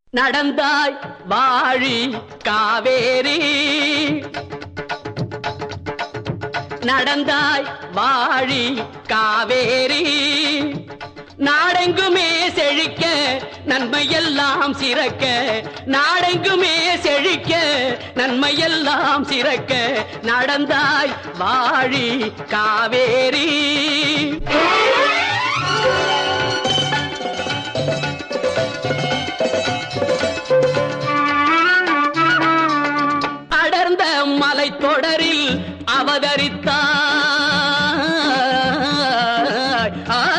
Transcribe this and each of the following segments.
நடந்தாய் வாழி காவேரி நடந்தாய் வாழி காவேரி நாடெங்குமே செழிக்க நன்மையெல்லாம் சிறக்க நாடெங்குமே செழிக்க நன்மையெல்லாம் சிறக்க நடந்தாய் வாழி காவேரி அடர்ந்த மலைத்தொடரில் அவதரித்தாய்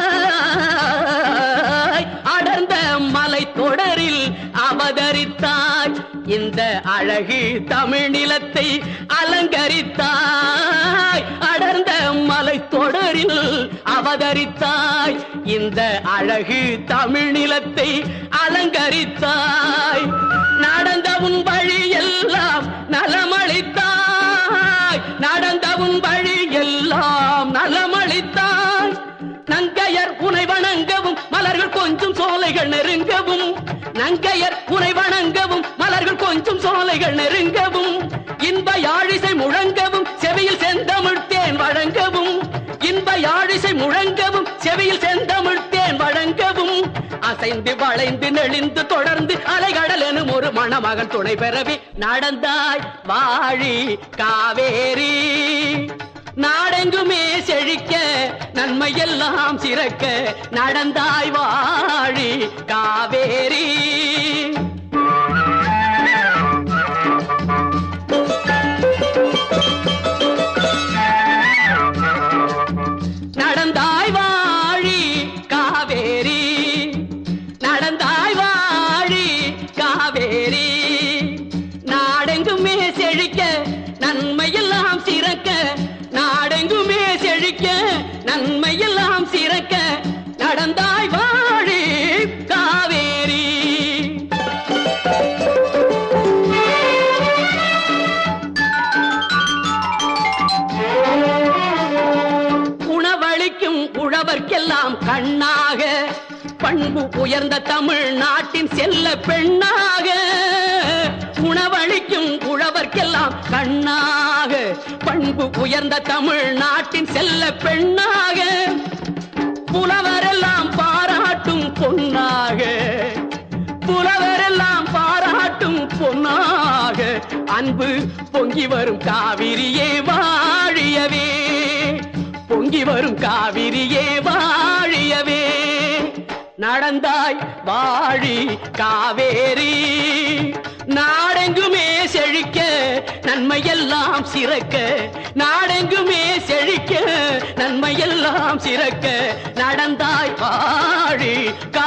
ஆய், அடர்ந்த மலைத்தொடரில் அவதரித்தாய் இந்த அழகு தமிழ் நிலத்தை அலங்கரித்தாய் அடர்ந்த மலைத்தொடரில் அவதரித்தாய் இந்த அழகு தமிழ் நிலத்தை அலங்கரித்தாய் நடந்த உன் வழி எல்லாம் நலமளித்தாய் நடந்த உன் வழி எல்லாம் நலமளித்தாய் நங்கையர் உனை வணங்கவும் மலர்கள் கொஞ்சம் சோலைகள் நெருங்கவும் நங்கையர் உனை வணங்கவும் மலர்கள் கொஞ்சம் சோலைகள் நெருங்கவும் இன்ப யாழிசை முழங்கவும் செவியில் செந்தமிழ் தேன் வழங்கவும் இன்ப யாழிசை முழங்கவும் செவியில் செந்தமிழ் தேன் வழங்கவும் அசைந்து வளைந்து நெளிந்து தொடர்ந்து அலைகடல் எனும் ஒரு மணமகன் துணை பெறவே நடந்தாய் வாழி காவேரி நாடெங்குமே செழிக்க நன்மையெல்லாம் சிறக்க நடந்தாய் வாழி காவேரி நடந்தாய் வாழி காவேரி நடந்தாய் வாழி காவேரி நாடெங்குமே செழிக்க நன்மையெல்லாம் சிறக்க நாடெங்குமே செழிக்க நன்மையெல்லாம் சிறக்க நடந்தாய் வாழி காவேரி உணவளிக்கும் உழவர்க்கெல்லாம் கண்ணாக பண்பு உயர்ந்த தமிழ் நாட்டின் செல்ல பெண்ணாக உணவளிக்கும் உழவர்க்கெல்லாம் கண்ணாக பண்பு உயர்ந்த தமிழ் நாட்டின் செல்ல பெண்ணாக புலவரெல்லாம் பாராட்டும் பொன்னாக புலவரெல்லாம் பாராட்டும் பொன்னாக அன்பு பொங்கி வரும் காவிரியே வாழியவே பொங்கி வரும் காவிரியே வாழியவே நடந்தாய் வாழி காவேரி நாடெங்குமே செழிக்க நன்மையெல்லாம் சிறக்க நாடெங்குமே செழிக்க நன்மையெல்லாம் சிறக்க நடந்தாய் வாழி